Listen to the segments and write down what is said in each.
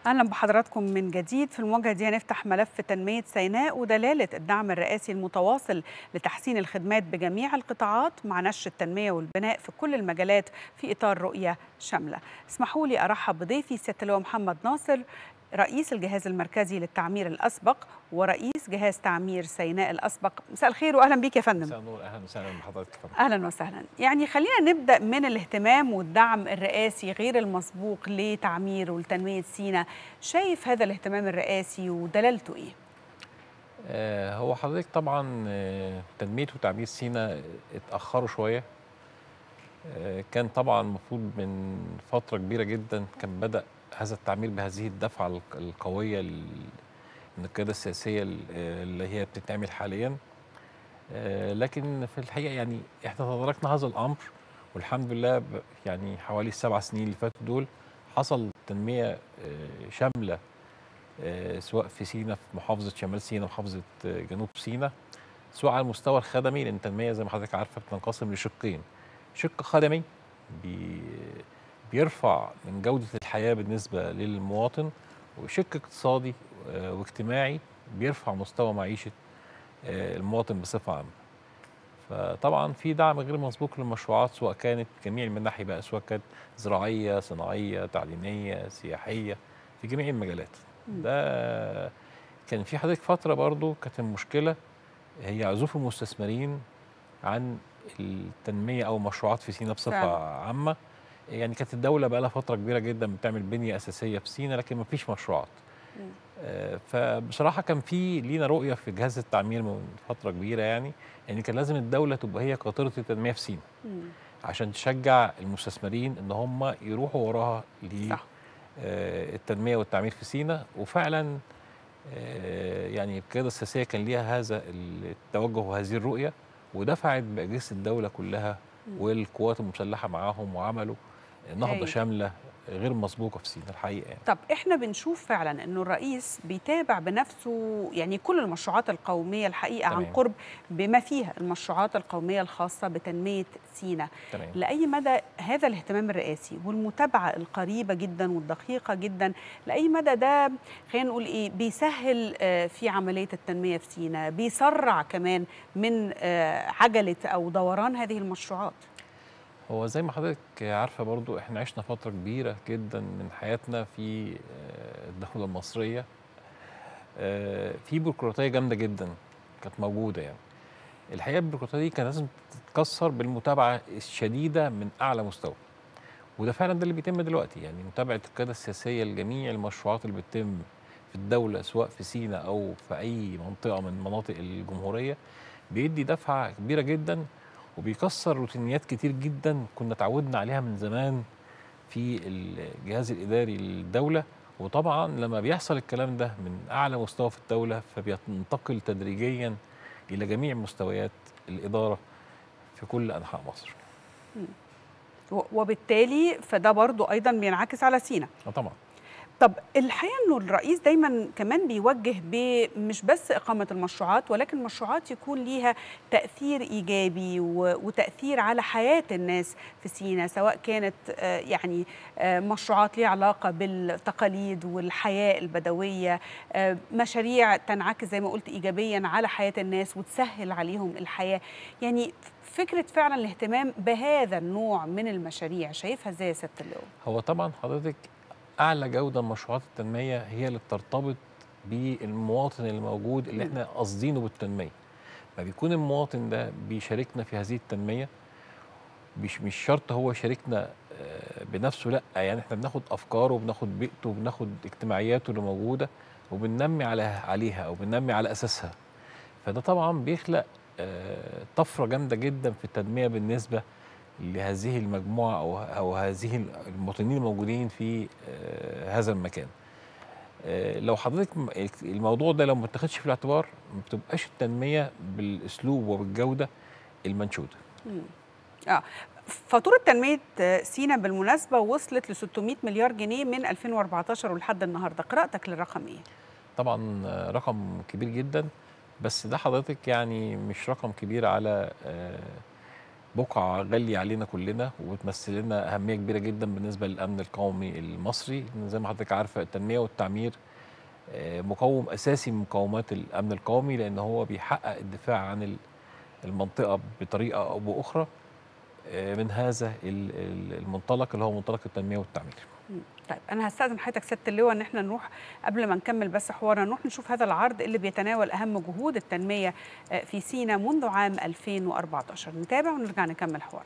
اهلا بحضراتكم من جديد في المواجهه دي هنفتح ملف تنميه سيناء ودلاله الدعم الرئاسي المتواصل لتحسين الخدمات بجميع القطاعات مع نشر التنميه والبناء في كل المجالات في اطار رؤيه شامله. اسمحوا لي ارحب بضيفي سياده اللواء محمد ناصر رئيس الجهاز المركزي للتعمير الاسبق ورئيس جهاز تعمير سيناء الاسبق مساء الخير واهلا بيك يا فندم مساء النور اهلا وسهلا بحضرتك اهلا وسهلا يعني خلينا نبدا من الاهتمام والدعم الرئاسي غير المسبوق لتعمير ولتنميه سيناء شايف هذا الاهتمام الرئاسي ودلالته ايه آه هو حضرتك طبعا آه تنميه وتعمير سيناء اتاخروا شويه آه كان طبعا المفروض من فتره كبيره جدا كان بدا هذا التعمير بهذه الدفعه القويه من القياده السياسيه اللي هي بتتعمل حاليا لكن في الحقيقه يعني احنا تداركنا هذا الامر والحمد لله يعني حوالي السبع سنين اللي فاتوا دول حصل تنميه شامله سواء في سينا في محافظه شمال سينا ومحافظه جنوب سينا سواء على المستوى الخدمي لان التنميه زي ما حضرتك عارفه بتنقسم لشقين شق خدمي بي بيرفع من جودة الحياة بالنسبة للمواطن وشق اقتصادي واجتماعي بيرفع مستوى معيشة المواطن بصفة عامة فطبعا في دعم غير مسبوق للمشروعات سواء كانت جميع المناحي بقى سواء كانت زراعية صناعية تعليمية سياحية في جميع المجالات ده كان في حضرتك فترة برضو كانت المشكلة هي عزوف المستثمرين عن التنمية أو مشروعات في سينا بصفة فعلا. عامة يعني كانت الدوله بقى لها فتره كبيره جدا بتعمل بنيه اساسيه في سينا لكن ما فيش مشروعات آه فبصراحه كان في لينا رؤيه في جهاز التعمير من فتره كبيره يعني يعني كان لازم الدوله تبقى هي قاطره التنميه في سينا عشان تشجع المستثمرين ان هم يروحوا وراها للتنميه والتعمير في سينا وفعلا آه يعني القياده السياسيه كان ليها هذا التوجه وهذه الرؤيه ودفعت باجهزه الدوله كلها والقوات المسلحه معاهم وعملوا نهضه أي. شامله غير مسبوقه في سينا الحقيقه يعني. طب احنا بنشوف فعلا انه الرئيس بيتابع بنفسه يعني كل المشروعات القوميه الحقيقه تمام. عن قرب بما فيها المشروعات القوميه الخاصه بتنميه سينا تمام. لاي مدى هذا الاهتمام الرئاسي والمتابعه القريبه جدا والدقيقه جدا لاي مدى ده خلينا نقول ايه بيسهل في عمليه التنميه في سينا بيسرع كمان من عجله او دوران هذه المشروعات هو زي ما حضرتك عارفه برضو احنا عشنا فتره كبيره جدا من حياتنا في الدوله المصريه في بيروقراطيه جامده جدا كانت موجوده يعني الحقيقه البيروقراطيه كان لازم تتكسر بالمتابعه الشديده من اعلى مستوى وده فعلا ده اللي بيتم دلوقتي يعني متابعه القياده السياسيه لجميع المشروعات اللي بتتم في الدوله سواء في سينا او في اي منطقه من مناطق الجمهوريه بيدي دفعه كبيره جدا وبيكسر روتينيات كتير جدا كنا اتعودنا عليها من زمان في الجهاز الاداري للدوله وطبعا لما بيحصل الكلام ده من اعلى مستوى في الدوله فبينتقل تدريجيا الى جميع مستويات الاداره في كل انحاء مصر. وبالتالي فده برضو ايضا بينعكس على سينا. طبعا. طب الحقيقه انه الرئيس دايما كمان بيوجه مش بس اقامه المشروعات ولكن المشروعات يكون ليها تاثير ايجابي وتاثير على حياه الناس في سينا سواء كانت يعني مشروعات ليها علاقه بالتقاليد والحياه البدويه مشاريع تنعكس زي ما قلت ايجابيا على حياه الناس وتسهل عليهم الحياه يعني فكره فعلا الاهتمام بهذا النوع من المشاريع شايفها ازاي يا سياده اللواء هو طبعا حضرتك اعلى جوده مشروعات التنميه هي اللي بترتبط بالمواطن الموجود اللي احنا قاصدينه بالتنميه ما بيكون المواطن ده بيشاركنا في هذه التنميه مش مش شرط هو يشاركنا بنفسه لا يعني احنا بناخد افكاره وبناخد بيئته وبناخد اجتماعياته اللي موجوده وبننمي على عليها او بننمي على اساسها فده طبعا بيخلق طفره جامده جدا في التنميه بالنسبه لهذه المجموعه او او هذه المواطنين الموجودين في هذا المكان. لو حضرتك الموضوع ده لو ما اتخذش في الاعتبار ما بتبقاش التنميه بالاسلوب وبالجوده المنشوده. اه فاتوره تنميه سينا بالمناسبه وصلت ل 600 مليار جنيه من 2014 ولحد النهارده، قراءتك للرقم ايه؟ طبعا رقم كبير جدا بس ده حضرتك يعني مش رقم كبير على بقعه غاليه علينا كلنا وبتمثل لنا اهميه كبيره جدا بالنسبه للامن القومي المصري لأن زي ما حضرتك عارفه التنميه والتعمير آه، مقوم اساسي من مقومات الامن القومي لان هو بيحقق الدفاع عن ال- المنطقه بطريقه او باخرى آه، من هذا ال- ال- المنطلق اللي هو منطلق التنميه والتعمير طيب انا هستاذن حضرتك سياده اللواء ان احنا نروح قبل ما نكمل بس حوارنا نروح نشوف هذا العرض اللي بيتناول اهم جهود التنميه آه، في سينا منذ عام 2014 نتابع ونرجع نكمل حوارنا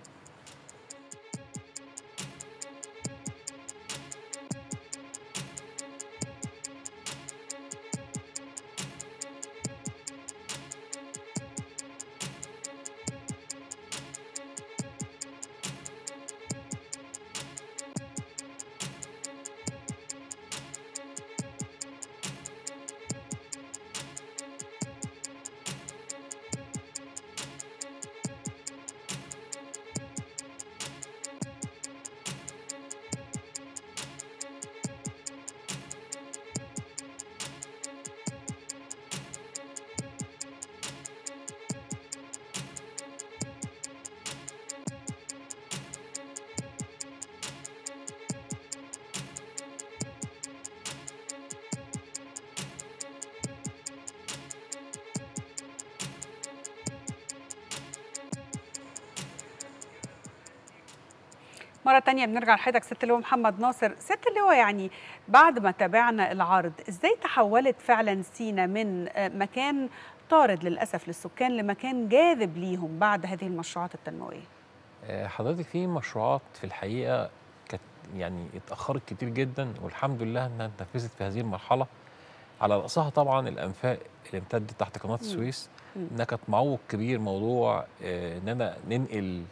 مرة تانية بنرجع لحضرتك ست اللواء محمد ناصر ست اللواء يعني بعد ما تابعنا العرض ازاي تحولت فعلا سينا من آه، مكان طارد للأسف للسكان لمكان جاذب ليهم بعد هذه المشروعات التنموية آه، حضرتك في مشروعات في الحقيقه كانت يعني اتاخرت كتير جدا والحمد لله انها اتنفذت في هذه المرحله على راسها طبعا الانفاق اللي امتدت تحت قناه السويس مم. انها كانت معوق كبير موضوع آه، اننا ننقل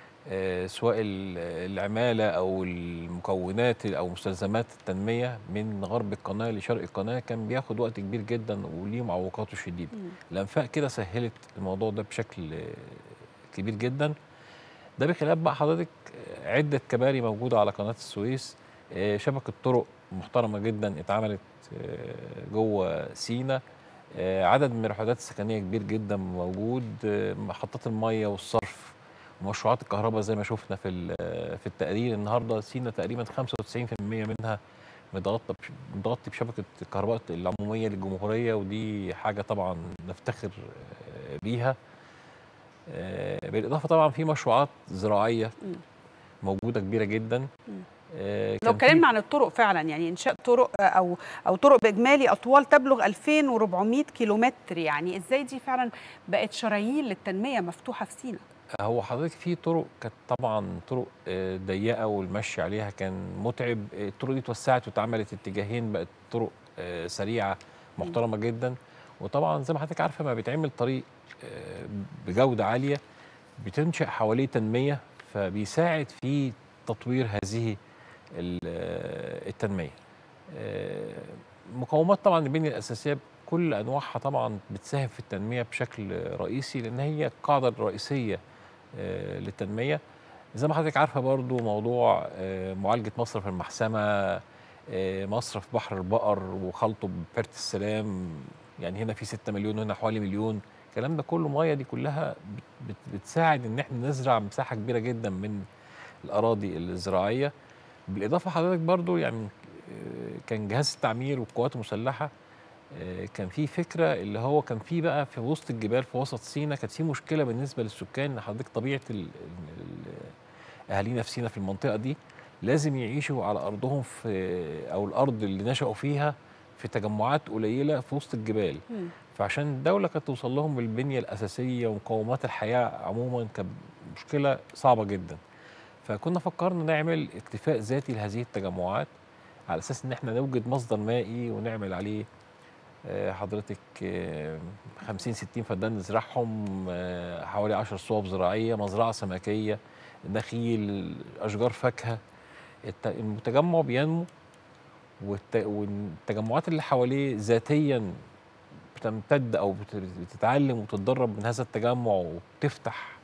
آه، سواء ال- العماله او المكونات او مستلزمات التنميه من غرب القناه لشرق القناه كان بياخد وقت كبير جدا وليه معوقاته الشديده مم. الانفاق كده سهلت الموضوع ده بشكل آه، كبير جدا ده بخلاف بقى حضرتك آه، عده كباري موجوده على قناه السويس آه، شبكه طرق محترمه جدا اتعملت آه، جوه سينا آه، عدد من الوحدات السكنيه كبير جدا موجود آه، محطات الميه والصرف ومشروعات الكهرباء زي ما شفنا في ال- في التقرير النهارده سينا تقريبا 95% منها متغطى بش- متغطي بشبكه الكهرباء العموميه للجمهوريه ودي حاجه طبعا نفتخر آه، بيها آه، بالاضافه طبعا في مشروعات زراعيه مم. موجوده كبيره جدا مم. آه، لو كان في- اتكلمنا عن الطرق فعلا يعني انشاء طرق آه، او او طرق باجمالي اطوال تبلغ 2400 كيلومتر يعني ازاي دي فعلا بقت شرايين للتنميه مفتوحه في سينا هو حضرتك في طرق كانت طبعا طرق آه، ضيقه والمشي عليها كان متعب آه، الطرق دي اتوسعت واتعملت اتجاهين بقت طرق آه، سريعه محترمه جدا وطبعا زي ما حضرتك عارفه ما بيتعمل طريق آه، بجوده عاليه بتنشا حواليه تنميه فبيساعد في تطوير هذه ال- آه، التنميه آه، مقومات طبعا البنيه الاساسيه كل انواعها طبعا بتساهم في التنميه بشكل رئيسي لان هي القاعده الرئيسيه آه، للتنميه زي ما حضرتك عارفه برضو موضوع آه، معالجه مصرف المحسمه آه، مصرف بحر البقر وخلطه ببرت السلام يعني هنا في 6 مليون وهنا حوالي مليون الكلام ده كله ميه دي كلها بت- بت- بتساعد ان احنا نزرع مساحه كبيره جدا من الاراضي الزراعيه بالاضافه حضرتك برضو يعني آه، كان جهاز التعمير والقوات المسلحه آه، كان في فكره اللي هو كان في بقى في وسط الجبال في وسط سينا كانت في مشكله بالنسبه للسكان ان حضرتك طبيعه ال- ال- اهالينا في سينا في المنطقه دي لازم يعيشوا على ارضهم في او الارض اللي نشأوا فيها في تجمعات قليله في وسط الجبال مم. فعشان الدوله كانت توصل لهم بالبنيه الاساسيه ومقومات الحياه عموما كانت مشكله صعبه جدا فكنا فكرنا نعمل اكتفاء ذاتي لهذه التجمعات على اساس ان احنا نوجد مصدر مائي ونعمل عليه آه، حضرتك آه، 50 60 فدان نزرعهم آه، حوالي 10 صوب زراعيه مزرعه سمكيه نخيل اشجار فاكهه الت- التجمع بينمو والت- والتجمعات اللي حواليه ذاتيا بتمتد او بت- بتتعلم وتتدرب من هذا التجمع وبتفتح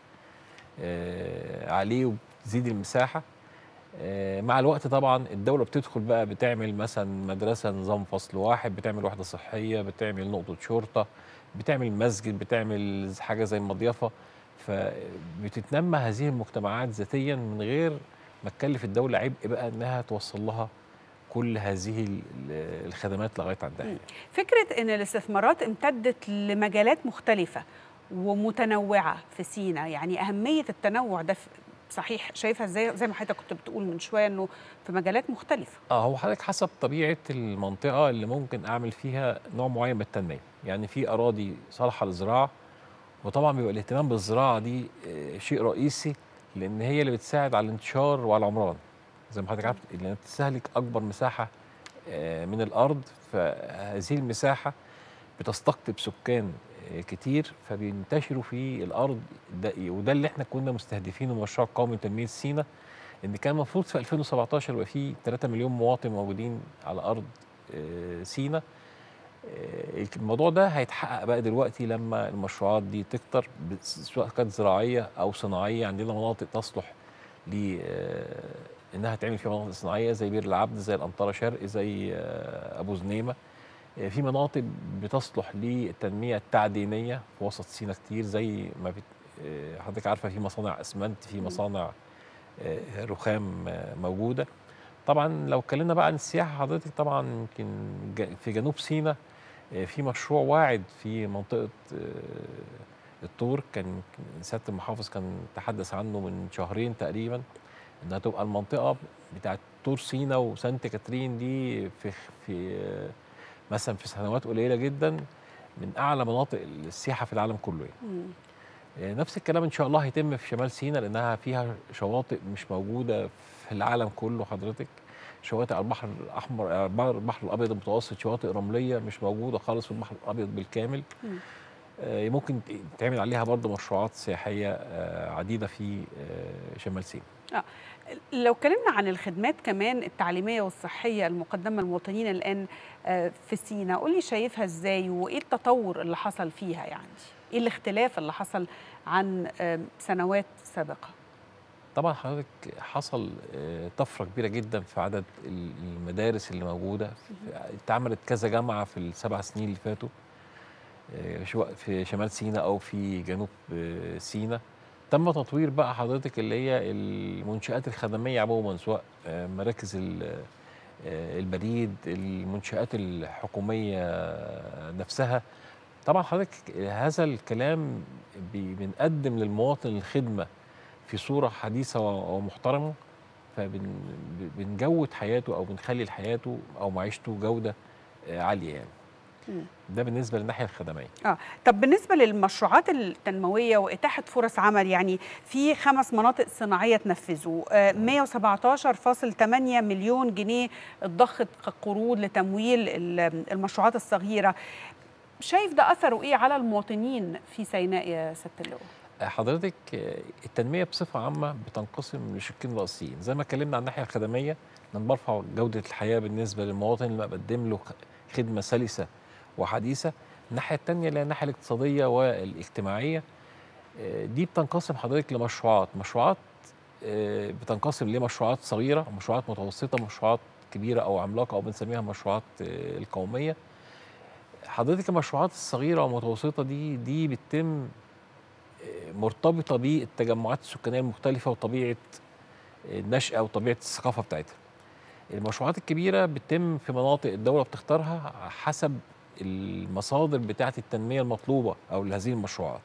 آه، عليه وبتزيد المساحه آه، مع الوقت طبعا الدوله بتدخل بقى بتعمل مثلا مدرسه نظام فصل واحد بتعمل وحده صحيه بتعمل نقطه شرطه بتعمل مسجد بتعمل حاجه زي المضيفه فبتتنمى هذه المجتمعات ذاتيا من غير ما تكلف الدوله عبء بقى انها توصل لها كل هذه ال- ال- الخدمات لغايه عندها يعني. فكرة أن الاستثمارات امتدت لمجالات مختلفة ومتنوعة في سينا يعني أهمية التنوع ده في- صحيح شايفها ازاي زي ما حضرتك كنت بتقول من شوية أنه في مجالات مختلفة اه هو حضرتك حسب طبيعه المنطقه اللي ممكن اعمل فيها نوع معين من التنميه يعني في اراضي صالحه للزراعه وطبعا بيبقى الاهتمام بالزراعه دي آه، شيء رئيسي لان هي اللي بتساعد على الانتشار وعلى العمران زي ما حضرتك عارف لان بتستهلك اكبر مساحه آه، من الارض فهذه المساحه بتستقطب سكان آه، كتير فبينتشروا في الارض ده وده اللي احنا كنا مستهدفينه المشروع القومي لتنميه سينا ان كان المفروض في 2017 يبقى في 3 مليون مواطن موجودين على ارض آه، سينا آه، الموضوع ده هيتحقق بقى دلوقتي لما المشروعات دي تكتر ب- سواء كانت زراعيه او صناعيه عندنا مناطق تصلح ل آه، انها تعمل فيها مناطق صناعيه زي بير العبد زي الانطره شرق زي آه، ابو زنيمه آه، في مناطق بتصلح للتنميه التعدينيه في وسط سينا كتير زي ما بت... آه، حضرتك عارفه في مصانع اسمنت في مصانع آه، رخام آه، موجوده طبعا لو اتكلمنا بقى عن السياحه حضرتك طبعا يمكن ج- في جنوب سيناء آه، في مشروع واعد في منطقه آه، الطور كان سياده المحافظ كان تحدث عنه من شهرين تقريبا انها تبقى المنطقه بتاعت طور سيناء وسانت كاترين دي في في آه، مثلا في سنوات قليله جدا من اعلى مناطق السياحه في العالم كله يعني. مم. آه، نفس الكلام ان شاء الله هيتم في شمال سيناء لانها فيها شواطئ مش موجوده في العالم كله حضرتك شواطئ على البحر الاحمر آه، البحر الابيض المتوسط شواطئ رمليه مش موجوده خالص في البحر الابيض بالكامل مم. آه، ممكن تعمل عليها برضه مشروعات سياحيه آه، عديده في آه، شمال سيناء لو اتكلمنا عن الخدمات كمان التعليمية والصحية المقدمة للمواطنين الآن آه، في سينا قولي شايفها ازاي وإيه التطور اللي حصل فيها يعني إيه الاختلاف اللي حصل عن آه، سنوات سابقة طبعا حضرتك حصل آه، طفره كبيره جدا في عدد ال- المدارس اللي موجوده اتعملت كذا جامعه في السبع سنين اللي فاتوا آه، سواء في شمال سيناء او في جنوب آه، سيناء تم تطوير بقى حضرتك اللي هي المنشآت الخدميه عموما سواء آه، مراكز ال- آه، البريد المنشآت الحكوميه نفسها طبعا حضرتك هذا الكلام بي- بنقدم للمواطن الخدمه في صوره حديثه و- ومحترمه فبنجود حياته او بنخلي حياته او معيشته جوده آه، عاليه يعني مم. ده بالنسبه للناحيه الخدميه اه طب بالنسبه للمشروعات التنمويه واتاحه فرص عمل يعني في خمس مناطق صناعيه تنفذوا آه 117.8 مليون جنيه اتضخت كقروض لتمويل ال- المشروعات الصغيره شايف ده اثره ايه على المواطنين في سيناء يا سياده اللواء آه، حضرتك آه، التنميه بصفه عامه بتنقسم لشقين رئيسيين زي ما اتكلمنا عن الناحيه الخدميه ان برفع جوده الحياه بالنسبه للمواطن اللي بقدم له خ- خدمه سلسه وحديثه الناحيه الثانيه اللي هي الناحيه الاقتصاديه والاجتماعيه آه، دي بتنقسم حضرتك لمشروعات مشروعات آه، بتنقسم لمشروعات صغيره ومشروعات متوسطه ومشروعات كبيره او عملاقه او بنسميها مشروعات آه، القوميه حضرتك المشروعات الصغيره والمتوسطه دي دي بتتم آه، مرتبطه بالتجمعات السكانيه المختلفه وطبيعه النشأة وطبيعة الثقافة بتاعتها. المشروعات الكبيرة بتتم في مناطق الدولة بتختارها حسب المصادر بتاعة التنمية المطلوبة أو لهذه المشروعات.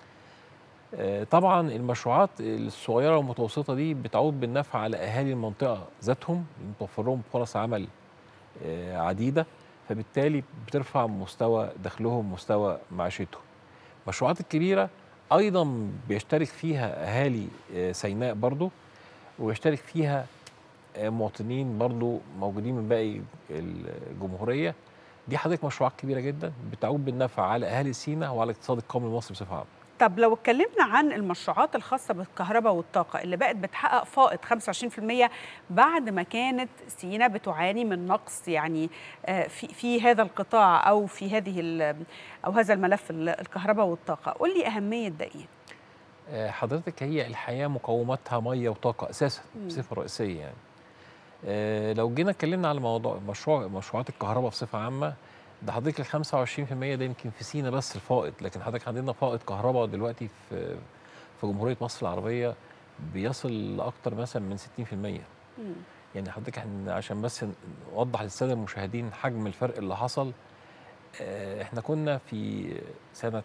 آه، طبعا المشروعات الصغيرة والمتوسطة دي بتعود بالنفع على أهالي المنطقة ذاتهم بتوفر لهم فرص عمل آه، عديدة فبالتالي بترفع مستوى دخلهم مستوى معيشتهم. المشروعات الكبيرة أيضا بيشترك فيها أهالي آه، سيناء برضو ويشترك فيها آه، مواطنين برضو موجودين من باقي الجمهورية دي حضرتك مشروعات كبيرة جدا بتعود بالنفع على أهالي سيناء وعلى الاقتصاد القومي المصري بصفة عامة طب لو اتكلمنا عن المشروعات الخاصة بالكهرباء والطاقة اللي بقت بتحقق فائض 25% بعد ما كانت سينا بتعاني من نقص يعني آه، في في هذا القطاع أو في هذه ال- أو هذا الملف ال- الكهرباء والطاقة قول لي أهمية ده إيه؟ آه، حضرتك هي الحياة مقوماتها مية وطاقة أساسا مم. بصفة رئيسية يعني آه، لو جينا اتكلمنا على موضوع مشروع مشروعات الكهرباء بصفة عامة ده حضرتك ال 25% ده يمكن في سينا بس الفائض لكن حضرتك عندنا فائض كهرباء دلوقتي في في جمهوريه مصر العربيه بيصل لاكثر مثلا من 60% مم. يعني حضرتك احنا عشان بس نوضح للساده المشاهدين حجم الفرق اللي حصل آه، احنا كنا في سنه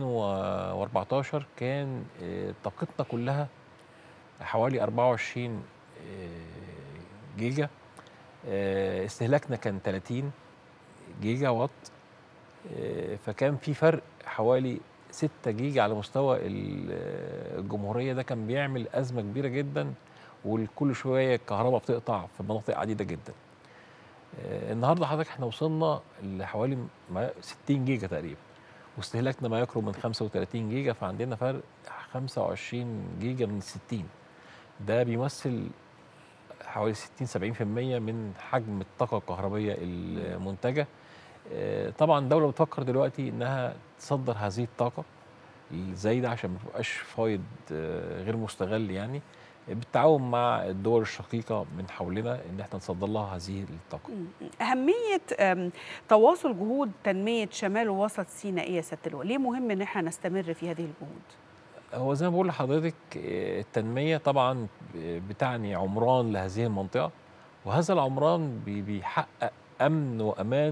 2014 كان آه، طاقتنا كلها حوالي 24 آه، جيجا آه، استهلاكنا كان 30 جيجا وات آه، فكان في فرق حوالي 6 جيجا على مستوى ال- الجمهوريه ده كان بيعمل ازمه كبيره جدا وكل شويه الكهرباء بتقطع في مناطق عديده جدا آه، النهارده حضرتك احنا وصلنا لحوالي ما- 60 جيجا تقريبا واستهلاكنا ما يقرب من 35 جيجا فعندنا فرق 25 جيجا من 60 ده بيمثل حوالي 60 70% من حجم الطاقه الكهربائيه المنتجه آه، طبعا الدوله بتفكر دلوقتي انها تصدر هذه الطاقه الزايده عشان ما تبقاش فايض آه، غير مستغل يعني بالتعاون مع الدول الشقيقه من حولنا ان احنا نصدر لها هذه الطاقه مم. أهمية أم، تواصل جهود تنمية شمال ووسط سيناء إيه يا سيادة اللواء؟ ليه مهم إن احنا نستمر في هذه الجهود؟ هو زي ما بقول لحضرتك آه، التنميه طبعا بتعني عمران لهذه المنطقه وهذا العمران بي- بيحقق امن وامان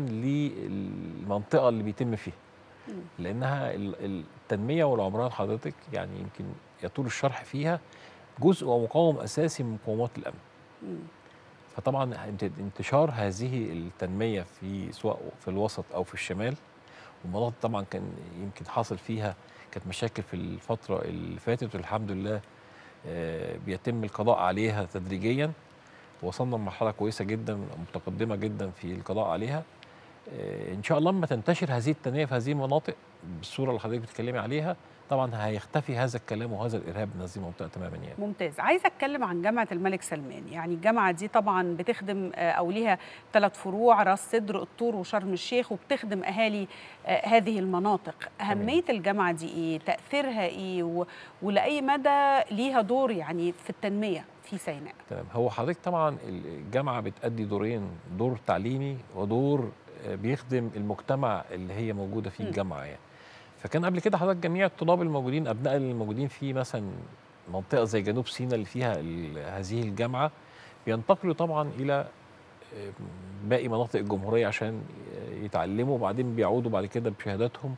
للمنطقه اللي بيتم فيها مم. لانها ال- التنميه والعمران حضرتك يعني يمكن يطول الشرح فيها جزء ومقاوم اساسي من مقومات الامن مم. فطبعا انت- انتشار هذه التنميه في سواء في الوسط او في الشمال والمناطق طبعا كان يمكن حاصل فيها كانت مشاكل في الفتره اللي فاتت والحمد لله آه، بيتم القضاء عليها تدريجيا وصلنا لمرحله كويسه جدا متقدمه جدا في القضاء عليها آه، ان شاء الله لما تنتشر هذه التنميه في هذه المناطق بالصوره اللي حضرتك بتتكلمي عليها طبعا هيختفي هذا الكلام وهذا الارهاب من هذه المنطقه تماما يعني ممتاز عايزه اتكلم عن جامعه الملك سلمان يعني الجامعه دي طبعا بتخدم آه، او ليها ثلاث فروع راس سدر الطور وشرم الشيخ وبتخدم اهالي آه، هذه المناطق اهميه الجامعه دي ايه تاثيرها ايه و... ولاي مدى ليها دور يعني في التنميه في سيناء تمام هو حضرتك طبعا الجامعه بتأدي دورين دور تعليمي ودور آه، بيخدم المجتمع اللي هي موجوده فيه مم. الجامعه يعني فكان قبل كده حضرتك جميع الطلاب الموجودين ابناء الموجودين في مثلا منطقه زي جنوب سيناء اللي فيها ال- هذه الجامعه بينتقلوا طبعا الى آه، باقي مناطق الجمهوريه عشان آه، يتعلموا وبعدين بيعودوا بعد كده بشهاداتهم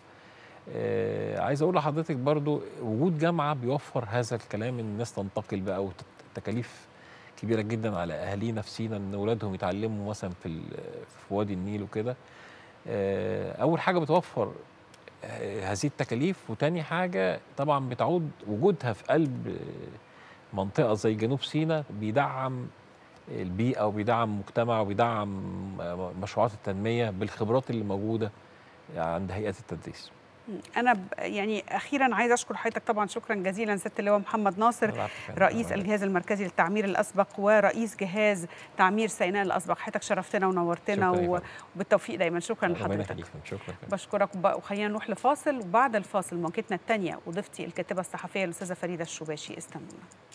آه، عايز اقول لحضرتك برضو وجود جامعه بيوفر هذا الكلام ان الناس تنتقل بقى وتكاليف كبيره جدا على اهالينا في سينا ان اولادهم يتعلموا مثلا في ال- في وادي النيل وكده آه، اول حاجه بتوفر آه، هذه التكاليف وتاني حاجه طبعا بتعود وجودها في قلب آه، منطقه زي جنوب سيناء بيدعم البيئه وبيدعم مجتمع وبيدعم آه، مشروعات التنميه بالخبرات اللي موجوده عند هيئات التدريس انا ب... يعني اخيرا عايزه اشكر حضرتك طبعا شكرا جزيلا سياده اللواء محمد ناصر رئيس الجهاز المركزي للتعمير الاسبق ورئيس جهاز تعمير سيناء الاسبق حضرتك شرفتنا ونورتنا شكراً يا و... فندم. وبالتوفيق دايما شكرا ربنا لحضرتك يخليك شكرا بشكرك وب- وخلينا نروح لفاصل وبعد الفاصل مواجهتنا الثانيه وضيفتي الكاتبه الصحفيه الاستاذه فريده الشباشي استنونا